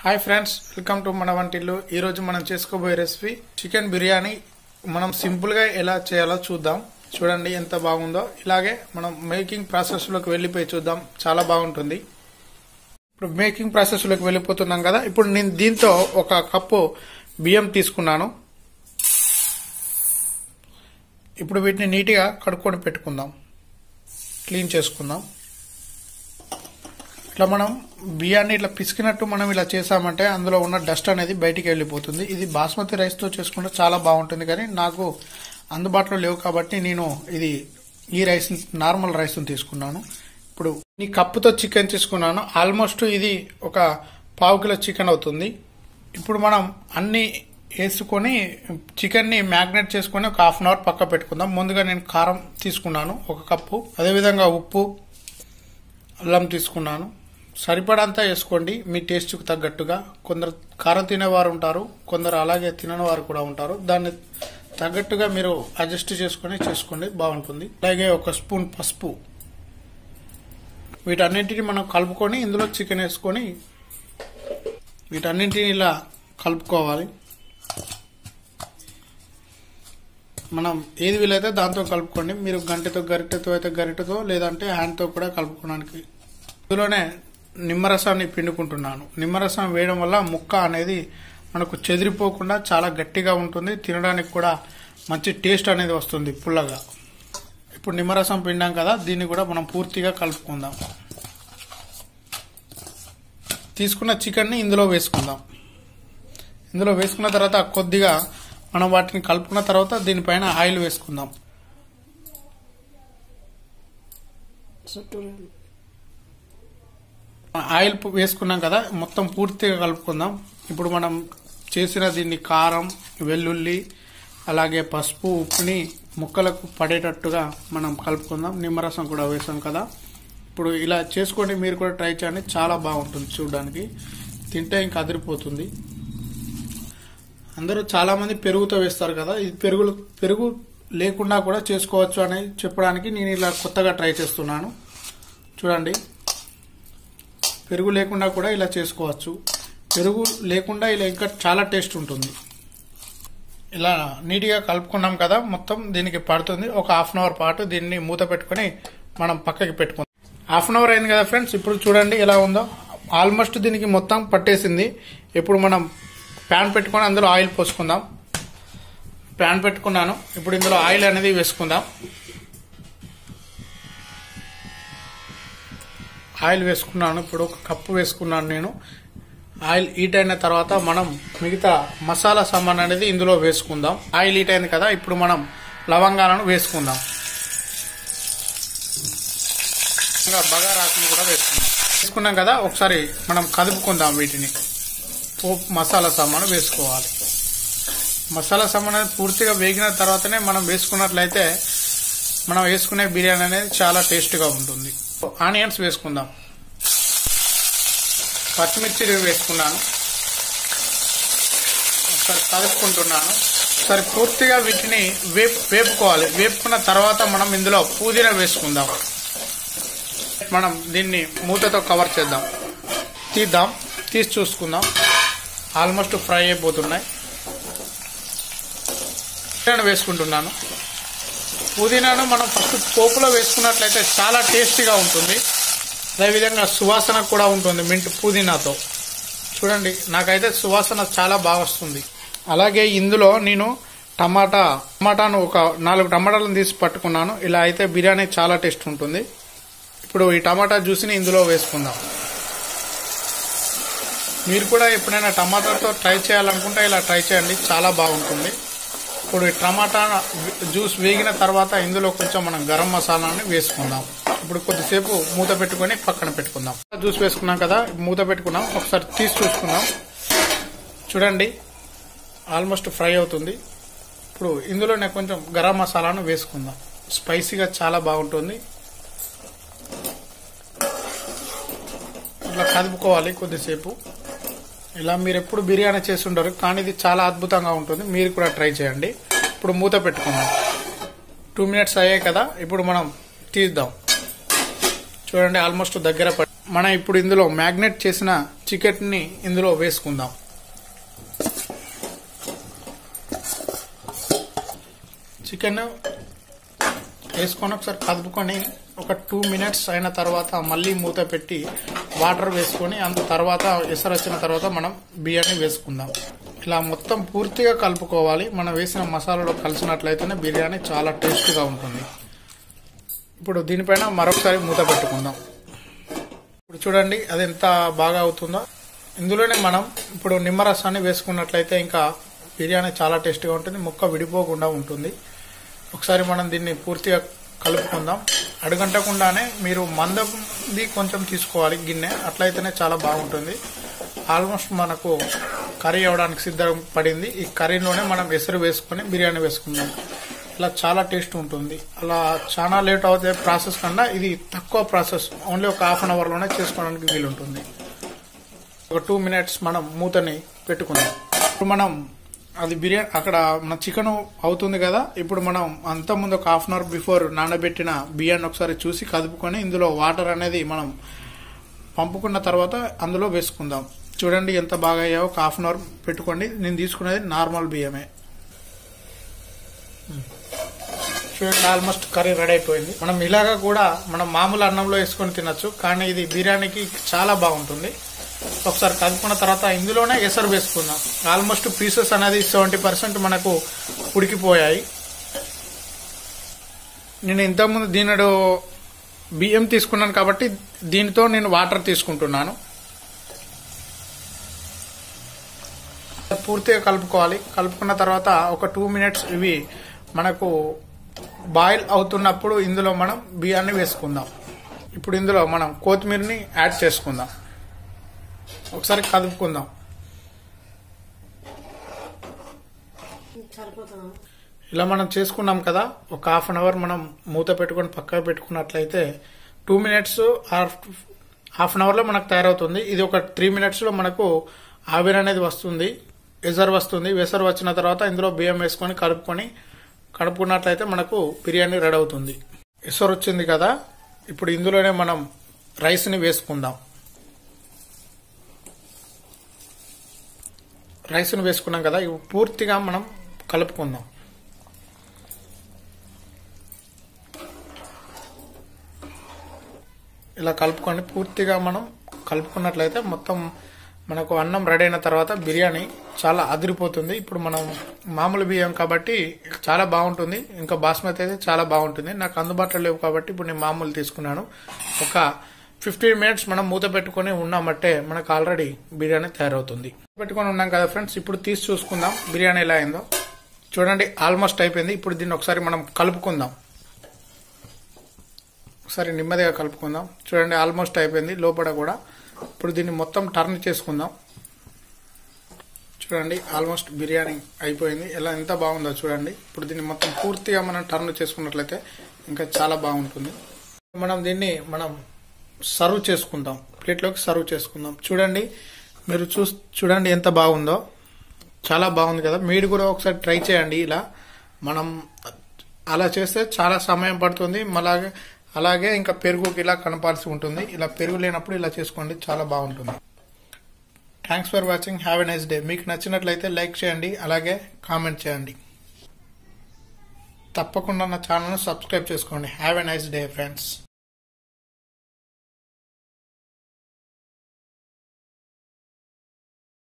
hi friends welcome to మన వంటిల్లు ఈ రోజు మనం చేసుకోబోయే రెసిపీ చికెన్ బిర్యానీ మనం సింపుల్ గా ఎలా చేయాలో చూద్దాం చూడండి ఎంత బాగుందో ఇలాగే మనం మేకింగ్ ప్రాసెస్ లోకి వెళ్ళిపోయి చూద్దాం చాలా బాగుంటుంది ఇప్పుడు మేకింగ్ ప్రాసెస్ లోకి వెళ్ళిపోతున్నాం కదా ఇప్పుడు నేను దీంతో ఒక కప్పు బియ్యం తీసుకున్నాను ఇప్పుడు వీటిని నీట్గా కడుక్కొని పెట్టుకుందాం క్లీన్ చేసుకుందాం ఇట్లా మనం బియ్యాన్ని ఇట్లా పిసికినట్టు మనం ఇలా చేసామంటే అందులో ఉన్న డస్ట్ అనేది బయటికి వెళ్ళిపోతుంది ఇది బాస్మతి రైస్తో చేసుకుంటే చాలా బాగుంటుంది కానీ నాకు అందుబాటులో లేవు కాబట్టి నేను ఇది ఈ రైస్ నార్మల్ రైస్ తీసుకున్నాను ఇప్పుడు ఈ కప్పుతో చికెన్ తీసుకున్నాను ఆల్మోస్ట్ ఇది ఒక పావు కిలో చికెన్ అవుతుంది ఇప్పుడు మనం అన్ని వేసుకొని చికెన్ని మ్యాగ్నేట్ చేసుకొని ఒక హాఫ్ అన్ అవర్ పక్క పెట్టుకుందాం ముందుగా నేను కారం తీసుకున్నాను ఒక కప్పు అదేవిధంగా ఉప్పు అల్లం తీసుకున్నాను సరిపడంతా వేసుకోండి మీ టేస్ట్కి తగ్గట్టుగా కొందరు కారం తినేవారు ఉంటారు కొందరు అలాగే తినని వారు కూడా ఉంటారు దాన్ని తగ్గట్టుగా మీరు అడ్జస్ట్ చేసుకొని చేసుకోండి బాగుంటుంది అలాగే ఒక స్పూన్ పసుపు వీటన్నింటిని మనం కలుపుకొని ఇందులో చికెన్ వేసుకొని వీటన్నింటిని ఇలా కలుపుకోవాలి మనం ఏది వీలైతే దాంతో కలుపుకోండి మీరు గంటతో గరిటెతో అయితే గరిటెతో లేదంటే హ్యాండ్తో కూడా కలుపుకోవడానికి ఇందులోనే నిమ్మరసాన్ని పిండుకుంటున్నాను నిమ్మరసం వేయడం వల్ల ముక్క అనేది మనకు చెదిరిపోకుండా చాలా గట్టిగా ఉంటుంది తినడానికి కూడా మంచి టేస్ట్ అనేది వస్తుంది పుల్లగా ఇప్పుడు నిమ్మరసం పిండాం కదా దీన్ని కూడా మనం పూర్తిగా కలుపుకుందాం తీసుకున్న చికెన్ని ఇందులో వేసుకుందాం ఇందులో వేసుకున్న తర్వాత కొద్దిగా మనం వాటిని కలుపుకున్న తర్వాత దీనిపైన ఆయిల్ వేసుకుందాం ఆయిల్ వేసుకున్నాం కదా మొత్తం పూర్తిగా కలుపుకుందాం ఇప్పుడు మనం చేసిన దీన్ని కారం వెల్లుల్లి అలాగే పసుపు ఉప్పుని ముక్కలకు పడేటట్టుగా మనం కలుపుకుందాం నిమ్మరసం కూడా వేసాం కదా ఇప్పుడు ఇలా చేసుకోండి మీరు కూడా ట్రై చేయండి చాలా బాగుంటుంది చూడడానికి తింటే ఇంకా అదిరిపోతుంది అందరూ చాలా మంది పెరుగుతో వేస్తారు కదా ఇది పెరుగు పెరుగు లేకుండా కూడా చేసుకోవచ్చు అని చెప్పడానికి నేను ఇలా కొత్తగా ట్రై చేస్తున్నాను చూడండి పెరుగు లేకుండా కూడా ఇలా చేసుకోవచ్చు పెరుగు లేకుండా ఇలా ఇంకా చాలా టేస్ట్ ఉంటుంది ఇలా నీట్గా కలుపుకున్నాం కదా మొత్తం దీనికి పడుతుంది ఒక హాఫ్ అన్ అవర్ పాటు దీన్ని మూత పెట్టుకొని మనం పక్కకి పెట్టుకుందాం హాఫ్ అన్ అవర్ అయింది కదా ఫ్రెండ్స్ ఇప్పుడు చూడండి ఎలా ఉందో ఆల్మోస్ట్ దీనికి మొత్తం పట్టేసింది ఇప్పుడు మనం ప్యాన్ పెట్టుకొని అందులో ఆయిల్ పోసుకుందాం ప్యాన్ పెట్టుకున్నాను ఇప్పుడు ఇందులో ఆయిల్ అనేది వేసుకుందాం ఆయిల్ వేసుకున్నాను ఇప్పుడు ఒక కప్పు వేసుకున్నాను నేను ఆయిల్ హీట్ అయిన తర్వాత మనం మిగతా మసాలా సామాన్ అనేది ఇందులో వేసుకుందాం ఆయిల్ హీట్ అయింది కదా ఇప్పుడు మనం లవంగాలను వేసుకుందాం ఇంకా బగారాకుని కూడా వేసుకుందాం వేసుకున్నాం కదా ఒకసారి మనం కదుపుకుందాం వీటిని పోపు మసాలా సామాను వేసుకోవాలి మసాలా సామాన్ అనేది పూర్తిగా వేగిన తర్వాతనే మనం వేసుకున్నట్లయితే మనం వేసుకునే బిర్యానీ అనేది చాలా టేస్ట్గా ఉంటుంది ఆనియన్స్ వేసుకుందాం పచ్చిమిర్చి వేసుకున్నాను ఒకసారి కలుపుకుంటున్నాను ఒకసారి పూర్తిగా వీటిని వేపు వేపుకోవాలి వేపుకున్న తర్వాత మనం ఇందులో పుదీనా వేసుకుందాం మనం దీన్ని మూతతో కవర్ చేద్దాం తీద్దాం తీసి చూసుకుందాం ఆల్మోస్ట్ ఫ్రై అయిపోతున్నాయి పుదీనా వేసుకుంటున్నాను పుదీనాను మనం ఫస్ట్ పోపులో వేసుకున్నట్లయితే చాలా టేస్టీగా ఉంటుంది అదేవిధంగా సువాసన కూడా ఉంటుంది మింట్ పుదీనాతో చూడండి నాకైతే సువాసన చాలా బాగా వస్తుంది అలాగే ఇందులో నేను టమాటా టమాటాను ఒక నాలుగు టమాటాలను తీసి పట్టుకున్నాను ఇలా అయితే బిర్యానీ చాలా టేస్ట్ ఉంటుంది ఇప్పుడు ఈ టమాటా జ్యూస్ని ఇందులో వేసుకుందాం మీరు కూడా ఎప్పుడైనా టమాటాతో ట్రై చేయాలనుకుంటే ఇలా ట్రై చేయండి చాలా బాగుంటుంది ఇప్పుడు ఈ టమాటా జ్యూస్ వేగిన తర్వాత ఇందులో కొంచెం మనం గరం మసాలాని వేసుకుందాం ఇప్పుడు కొద్దిసేపు మూత పెట్టుకొని పక్కన పెట్టుకుందాం జ్యూస్ వేసుకున్నాం కదా మూత పెట్టుకున్నాం ఒకసారి తీసి చూసుకుందాం చూడండి ఆల్మోస్ట్ ఫ్రై అవుతుంది ఇప్పుడు ఇందులోనే కొంచెం గరం మసాలాను వేసుకుందాం స్పైసీగా చాలా బాగుంటుంది ఇట్లా కదుపుకోవాలి కొద్దిసేపు ఇలా మీరు ఎప్పుడు బిర్యానీ చేసి ఉండరు కానీ ఇది చాలా అద్భుతంగా ఉంటుంది మీరు కూడా ట్రై చేయండి ఇప్పుడు మూత పెట్టుకుందాం టూ మినిట్స్ అయ్యాయి కదా ఇప్పుడు మనం తీద్దాం చూడండి ఆల్మోస్ట్ దగ్గర పడి మనం ఇప్పుడు ఇందులో మ్యాగ్నెట్ చేసిన చికెన్ని ఇందులో వేసుకుందాం చికెన్ వేసుకొని ఒకసారి కదుపుకొని ఒక టూ మినిట్స్ అయిన తర్వాత మళ్ళీ మూత పెట్టి వాటర్ వేసుకొని అంత తర్వాత ఎసరు వచ్చిన తర్వాత మనం బియ్యాన్ని వేసుకుందాం ఇలా మొత్తం పూర్తిగా కలుపుకోవాలి మనం వేసిన మసాలాలో కలిసినట్లయితేనే బిర్యానీ చాలా టేస్ట్గా ఉంటుంది ఇప్పుడు దీనిపైన మరొకసారి మూత పెట్టుకుందాం ఇప్పుడు చూడండి అది ఎంత బాగా అవుతుందో ఇందులోనే మనం ఇప్పుడు నిమ్మరసాన్ని వేసుకున్నట్లయితే ఇంకా బిర్యానీ చాలా టేస్టీగా ఉంటుంది ముక్క విడిపోకుండా ఉంటుంది ఒకసారి మనం దీన్ని పూర్తిగా కలుపుకుందాం అడుగంటకుండానే మీరు మందది కొంచెం తీసుకోవాలి గిన్నె అట్లయితేనే చాలా బాగుంటుంది ఆల్మోస్ట్ మనకు కర్రీ అవ్వడానికి సిద్ధపడింది ఈ కర్రీలోనే మనం ఎసరు వేసుకొని బిర్యానీ వేసుకుందాం ఇలా చాలా టేస్ట్ ఉంటుంది అలా చాలా లేట్ అవుతే ప్రాసెస్ కన్నా ఇది తక్కువ ప్రాసెస్ ఓన్లీ ఒక హాఫ్ అన్ అవర్లోనే చేసుకోవడానికి వీలుంటుంది ఒక టూ మినిట్స్ మనం మూతని పెట్టుకుందాం ఇప్పుడు మనం అది బిర్యానీ అక్కడ మన చికెన్ అవుతుంది కదా ఇప్పుడు మనం అంత ముందు ఒక హాఫ్ అన్ అవర్ బిఫోర్ నానబెట్టిన బియ్యాన్ని ఒకసారి చూసి కదుపుకొని ఇందులో వాటర్ అనేది మనం పంపుకున్న తర్వాత అందులో వేసుకుందాం చూడండి ఎంత బాగా అయ్యాయో ఒక హాఫ్ అన్ అవర్ పెట్టుకోండి నేను తీసుకునేది నార్మల్ బియ్యమే చూడండి ఆల్మోస్ట్ కర్రీ రెడీ అయిపోయింది మనం ఇలాగా కూడా మనం మామూలు అన్నంలో వేసుకొని తినొచ్చు కానీ ఇది బిర్యానీకి చాలా బాగుంటుంది ఒకసారి కలుపుకున్న తర్వాత ఇందులోనే ఎసరు వేసుకుందాం ఆల్మోస్ట్ పీసెస్ అనేది సెవెంటీ పర్సెంట్ మనకు ఉడికిపోయాయి నేను ఇంతకుముందు దీనిలో బియ్యం తీసుకున్నాను కాబట్టి దీనితో నేను వాటర్ తీసుకుంటున్నాను పూర్తిగా కలుపుకోవాలి కలుపుకున్న తర్వాత ఒక టూ మినిట్స్ ఇవి మనకు బాయిల్ అవుతున్నప్పుడు ఇందులో మనం బియ్యాన్ని వేసుకుందాం ఇప్పుడు ఇందులో మనం కొత్తిమీరని యాడ్ చేసుకుందాం ఒకసారి కదుపుకుందాం ఇలా మనం చేసుకున్నాం కదా ఒక హాఫ్ అన్ అవర్ మనం మూత పెట్టుకొని పక్కకు పెట్టుకున్నట్లయితే two minutes or half an అవర్లో మనకు తయారవుతుంది ఇది ఒక త్రీ మినిట్స్లో మనకు ఆవిరి అనేది వస్తుంది వెసర్ వస్తుంది వెసర్ వచ్చిన తర్వాత ఇందులో బియ్యం వేసుకొని కలుపుకొని కలుపుకున్నట్లయితే మనకు బిర్యానీ రెడీ అవుతుంది ఎసరు వచ్చింది కదా ఇప్పుడు ఇందులోనే మనం రైస్ని వేసుకుందాం రైస్ని వేసుకున్నాం కదా ఇవి పూర్తిగా మనం కలుపుకుందాం ఇలా కలుపుకొని పూర్తిగా మనం కలుపుకున్నట్లయితే మొత్తం మనకు అన్నం రెడీ అయిన తర్వాత బిర్యానీ చాలా అదిరిపోతుంది ఇప్పుడు మనం మామూలు బియ్యం కాబట్టి చాలా బాగుంటుంది ఇంకా బాస్మతి అయితే చాలా బాగుంటుంది నాకు అందుబాటులో లేవు కాబట్టి ఇప్పుడు నేను మామూలు తీసుకున్నాను ఒక ఫిఫ్టీన్ మినిట్స్ మనం మూత పెట్టుకొని ఉన్నామంటే మనకు ఆల్రెడీ బిర్యానీ తయారవుతుంది పెట్టుకొని ఉన్నాం కదా ఫ్రెండ్స్ ఇప్పుడు తీసి చూసుకుందాం బిర్యానీ ఎలా అయిందో చూడండి ఆల్మోస్ట్ అయిపోయింది ఇప్పుడు దీన్ని ఒకసారి మనం కలుపుకుందాం ఒకసారి నెమ్మదిగా కలుపుకుందాం చూడండి ఆల్మోస్ట్ అయిపోయింది లోపల కూడా ఇప్పుడు దీన్ని మొత్తం టర్న్ చేసుకుందాం చూడండి ఆల్మోస్ట్ బిర్యానీ అయిపోయింది ఎలా ఎంత బాగుందో చూడండి ఇప్పుడు దీన్ని మొత్తం పూర్తిగా మనం టర్న్ చేసుకున్నట్లయితే ఇంకా చాలా బాగుంటుంది మనం దీన్ని మనం సర్వ్ చేసుకుందాం ప్లేట్లోకి సర్వ్ చేసుకుందాం చూడండి మీరు చూ చూడండి ఎంత బాగుందో చాలా బాగుంది కదా మీరు కూడా ఒకసారి ట్రై చేయండి ఇలా మనం అలా చేస్తే చాలా సమయం పడుతుంది అలాగే అలాగే ఇంకా పెరుగుకి ఇలా కనపాల్సి ఉంటుంది ఇలా పెరుగు లేనప్పుడు ఇలా చేసుకోండి చాలా బాగుంటుంది thanks for watching have a nice day మీకు నచ్చినట్లయితే లైక్ చేయండి అలాగే కామెంట్ చేయండి తప్పకుండా నా ఛానల్ను సబ్స్క్రైబ్ చేసుకోండి have a nice day friends